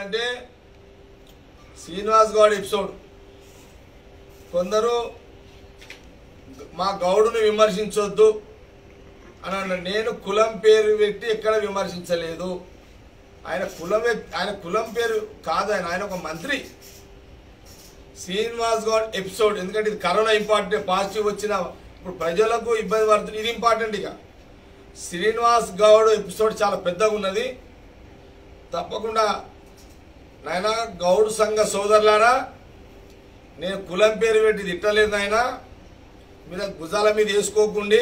ఏమైందంటే శ్రీనివాస్ గౌడ్ ఎపిసోడ్ కొందరు మా గౌడుని విమర్శించొద్దు అని అన్నాడు నేను కులం పేరు పెట్టి ఎక్కడ విమర్శించలేదు ఆయన కులం వ్యక్- ఆయన కులం పేరు కాదు ఆయన ఆయన ఒక మంత్రి శ్రీనివాస్ గౌడ్ ఎపిసోడ్ ఎందుకంటే ఇది కరోనా ఇంపార్టెంట్ పాజిటివ్ వచ్చిన ఇప్పుడు ప్రజలకు ఇబ్బంది పడుతుంది ఇది ఇంపార్టెంట్ ఇక శ్రీనివాస్ గౌడ్ ఎపిసోడ్ చాలా పెద్దగా ఉన్నది తప్పకుండా నాయన గౌడ్ సంఘ సోదరులారా నేను కులం పేరు పెట్టి తిట్టలేదు నాయన మీరు భుజాల మీద వేసుకోకుండి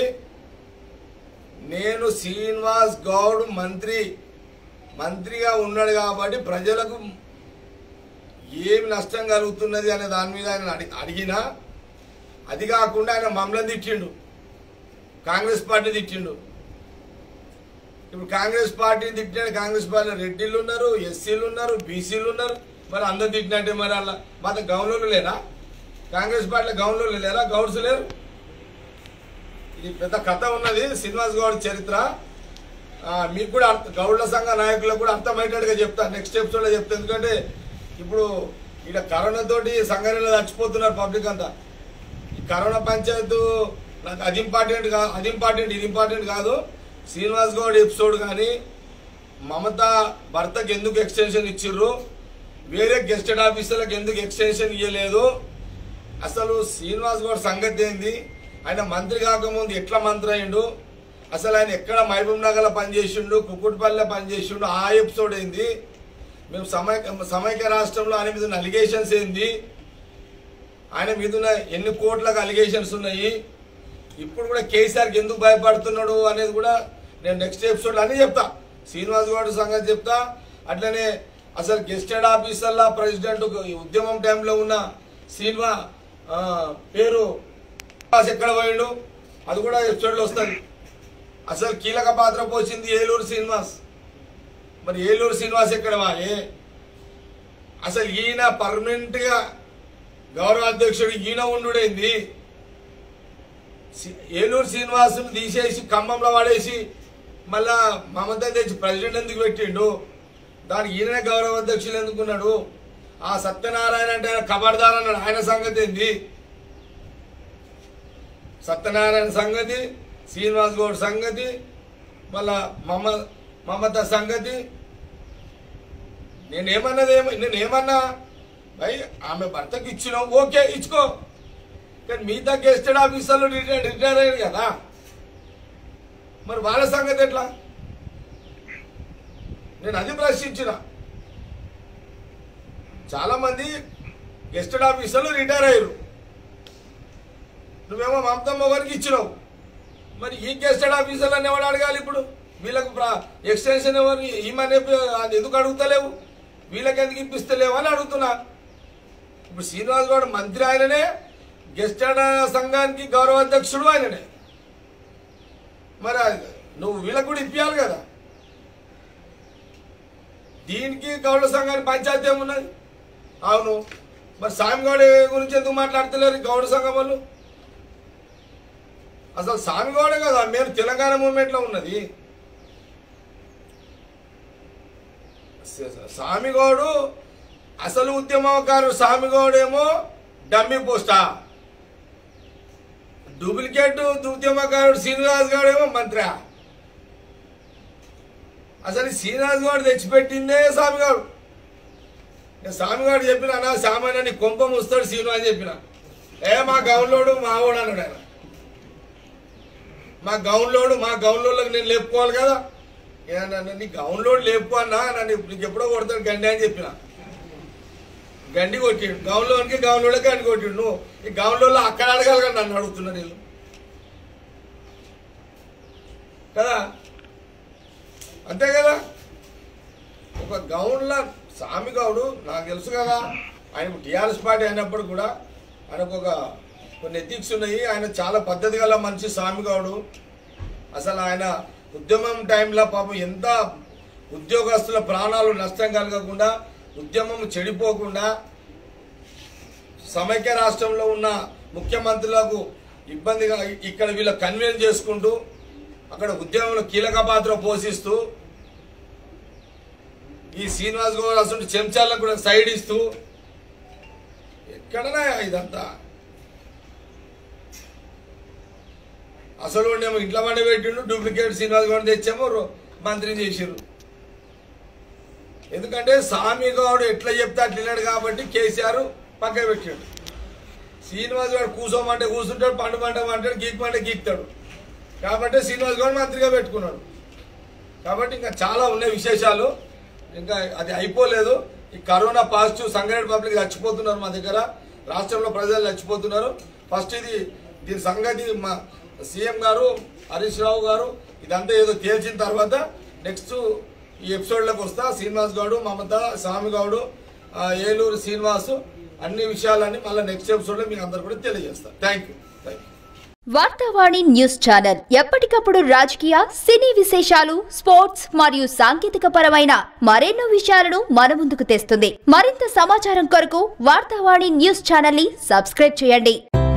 నేను శ్రీనివాస్ గౌడ్ మంత్రి మంత్రిగా ఉన్నాడు కాబట్టి ప్రజలకు ఏమి నష్టం కలుగుతున్నది అనే దాని మీద ఆయన అడి అడిగినా అది కాకుండా ఆయన మమ్మల్ని తిట్టిండు కాంగ్రెస్ పార్టీ తిట్టిండు ఇప్పుడు కాంగ్రెస్ పార్టీని తిట్టినాడు కాంగ్రెస్ పార్టీ రెడ్డిలు ఉన్నారు ఎస్సీలు ఉన్నారు బీసీలు ఉన్నారు మరి అందరు తిట్టినట్టే మరి అలా మాత గౌన్లోళ్ళు లేరా కాంగ్రెస్ పార్టీలో గౌన్లోళ్ళు లేరా గౌడ్స్ లేరు ఇది పెద్ద కథ ఉన్నది శ్రీనివాస్ గౌడ్ చరిత్ర ఆ, మీకు కూడా అర్థ గౌడ్ల సంఘ నాయకులకు కూడా అర్థమయ్యేటట్టుగా చెప్తా నెక్స్ట్ ఎపిసోడ్లో చెప్తా ఎందుకంటే ఇప్పుడు ఇక్కడ కరోనా తోటి సంఘటనలు చచ్చిపోతున్నారు పబ్లిక్ అంతా ఈ కరోనా పంచాయత్ నాకు అది ఇంపార్టెంట్ కా అది ఇంపార్టెంట్ ఇది ఇంపార్టెంట్ కాదు శ్రీనివాస్ గౌడ్ ఎపిసోడ్ కానీ మమత భర్తకి ఎందుకు ఎక్స్టెన్షన్ ఇచ్చిర్రు వేరే గెస్టెడ్ ఆఫీసర్లకు ఎందుకు ఎక్స్టెన్షన్ ఇవ్వలేదు అసలు శ్రీనివాస్ గౌడ్ సంగతి ఏంది ఆయన మంత్రి కాకముందు ఎట్లా మంత్రి అయిండు అసలు ఆయన ఎక్కడ మహబూబ్ నగర్లో పనిచేసిండు కుక్కుట్పల్లిలో పనిచేసిండు ఆ ఎపిసోడ్ ఏంది మేము సమైక్య సమైక్య రాష్ట్రంలో ఆయన మీద ఉన్న అలిగేషన్స్ ఏంది ఆయన మీద ఉన్న ఎన్ని కోట్లకు అలిగేషన్స్ ఉన్నాయి ఇప్పుడు కూడా కేసీఆర్కి ఎందుకు భయపడుతున్నాడు అనేది కూడా నేను నెక్స్ట్ ఎపిసోడ్ అన్నీ చెప్తా శ్రీనివాస్ గౌడ్ సంగతి చెప్తా అట్లనే అసలు గెస్టెడ్ ఆఫీసర్లా ప్రెసిడెంట్ ఈ ఉద్యమం టైంలో ఉన్న సినిమా ఆ, పేరు శ్రీనివాస్ ఎక్కడ పోయిండు అది కూడా ఎపిసోడ్లో వస్తుంది అసలు కీలక పాత్ర పోసింది ఏలూరు శ్రీనివాస్ మరి ఏలూరు శ్రీనివాస్ ఎక్కడ వాయే అసలు ఈయన పర్మనెంట్ గా గౌరవ అధ్యక్షుడు ఈయన ఉండుడైంది సి- ఏలూరు శ్రీనివాసుని తీసేసి ఖమ్మంలో పడేసి మళ్ళా మమత తెచ్చి ప్రెసిడెంట్ ఎందుకు పెట్టిండు దానికి ఈయననే గౌరవ అధ్యక్షులు ఎందుకున్నాడు ఆ సత్యనారాయణ అంటే ఆయన ఖబర్దార్ అన్నాడు ఆయన సంగతి ఏంది సత్యనారాయణ సంగతి శ్రీనివాస్ గౌడ్ సంగతి మళ్ళా మమ మమత సంగతి నేనేమన్నది ఏమ నేనేమన్నా భయ్ ఆమె భర్తకి ఇచ్చినావు ఓకే ఇచ్చుకో కానీ మిగతా గెస్టెడ్ ఆఫీసర్లు రిటైర్ రిటైర్ అయ్యారు కదా మరి వాళ్ళ సంగతి ఎట్లా నేను అది ప్రశ్నించిన చాలా మంది గెస్టెడ్ ఆఫీసర్లు రిటైర్ అయ్యారు నువ్వేమో మమతమ్మ గారికి ఇచ్చినావు మరి ఈ గెస్టెడ్ ఆఫీసర్లను ఎవడు అడగాలి ఇప్పుడు వీళ్ళకు ఎక్స్టెన్షన్ ఎవరు ఈమె అది ఎందుకు అడుగుతలేవు వీళ్ళకి ఎందుకు ఇప్పిస్తలేవు అని అడుగుతున్నా ఇప్పుడు శ్రీనివాస్ గౌడ్ మంత్రి ఆయననే గెస్టెడ్ సంఘానికి గౌరవ అధ్యక్షుడు ఆయననే మరి అది నువ్వు వీళ్ళకు కూడా ఇప్పియాలి కదా దీనికి గౌడ సంఘానికి పంచాయతీ ఏమున్నది అవును మరి సామిగౌడ గురించి ఎందుకు మాట్లాడతలేరు ఈ గౌడ సంఘం వాళ్ళు అసలు సామిగౌడే కదా మేము తెలంగాణ మూవ్మెంట్లో ఉన్నది స- సామిగౌడు అసలు ఉద్యమకారుడు సామిగౌడేమో డమ్మి పోస్టా డూప్లికేట్ ఉద్యమకారుడు శ్రీనివాస్ గౌడేమో మంత్రి అసలు ఈ శ్రీనివాస్ గౌడ్ తెచ్చిపెట్టిందే స్వామిగాడు నేను స్వామిగాడు చెప్పిన అన్నా సామాన్య నీ కొంప ముస్తాడు శ్రీను అని చెప్పిన ఏ మా గౌన్లోడు మా వాడు అన్నాడు ఆయన మా గౌన్లోడు మా గౌన్లోళ్ళకి నేను లేపుకోవాలి కదా ఏ నన్ను నీ గౌన్లోడు లేపు అన్నా నన్ను నీకు ఎప్పుడో కొడతాడు గండి అని చెప్పిన గండి కొట్టిండు గౌన్లోనికి గౌన్లోడే గండి కొట్టిండు నువ్వు ఈ గౌన్లో అక్కడ అడగాలి కదా నన్ను అడుగుతున్నా నేను కదా అంతే కదా ఒక గౌన్ల స్వామి గౌడు నాకు తెలుసు కదా ఆయన టీఆర్ఎస్ పార్టీ అయినప్పుడు కూడా ఆయనకు ఒక కొన్ని ఎథిక్స్ ఉన్నాయి ఆయన చాలా పద్ధతి గల మనిషి స్వామి గౌడు అసలు ఆయన ఉద్యమం టైంలో పాపం ఎంత ఉద్యోగస్తుల ప్రాణాలు నష్టం కలగకుండా ఉద్యమం చెడిపోకుండా సమైక్య రాష్ట్రంలో ఉన్న ముఖ్యమంత్రులకు ఇబ్బందిగా ఇక్కడ వీళ్ళ కన్వీన్ చేసుకుంటూ అక్కడ ఉద్యమంలో కీలక పాత్ర పోషిస్తూ ఈ శ్రీనివాస్ గౌడ్ అసలు చెంచాలకు కూడా సైడ్ ఇస్తూ ఎక్కడనా ఇదంతా అసలు వాడినేమో ఇంట్లో పండి పెట్టిండు డూప్లికేట్ శ్రీనివాస్ గౌడ్ తెచ్చామో రో- మంత్రి చేసిర్రు ఎందుకంటే స్వామి గౌడ్ ఎట్లా చెప్తే అట్లా విన్నాడు కాబట్టి కేసీఆర్ పక్కన పెట్టాడు శ్రీనివాస్ గౌడ్ కూసోమంటే కూర్చుంటాడు పండుమంటే అంటాడు గీక్మంటే గీక్తాడు కాబట్టి శ్రీనివాస్ గౌడ్ మంత్రిగా పెట్టుకున్నాడు కాబట్టి ఇంకా చాలా ఉన్నాయి విశేషాలు ఇంకా అది అయిపోలేదు ఈ కరోనా పాజిటివ్ సంగారెడ్డి పబ్లిక్ చచ్చిపోతున్నారు మా దగ్గర రాష్ట్రంలో ప్రజలు చచ్చిపోతున్నారు ఫస్ట్ ఇది దీని సంగతి మా సీఎం గారు హరీష్ రావు గారు ఇదంతా ఏదో తేల్చిన తర్వాత నెక్స్ట్ ఈ ఎపిసోడ్లోకి వస్తా శ్రీనివాస్ గౌడు మమత స్వామి గౌడు ఆ, ఏలూరు శ్రీనివాసు అన్ని విషయాలన్నీ మళ్ళీ నెక్స్ట్ ఎపిసోడ్లో మీకు అందరు కూడా తెలియజేస్తాను thank you thank you Vartavani news channel ఎప్పటికప్పుడు రాజకీయ సినీ విశేషాలు స్పోర్ట్స్ మరియు సాంకేతిక పరమైన మరెన్నో విషయాలను మన ముందుకు తెస్తుంది మరింత సమాచారం కొరకు వార్తావాణి న్యూస్ ఛానల్ ని సబ్స్క్రైబ్ చేయండి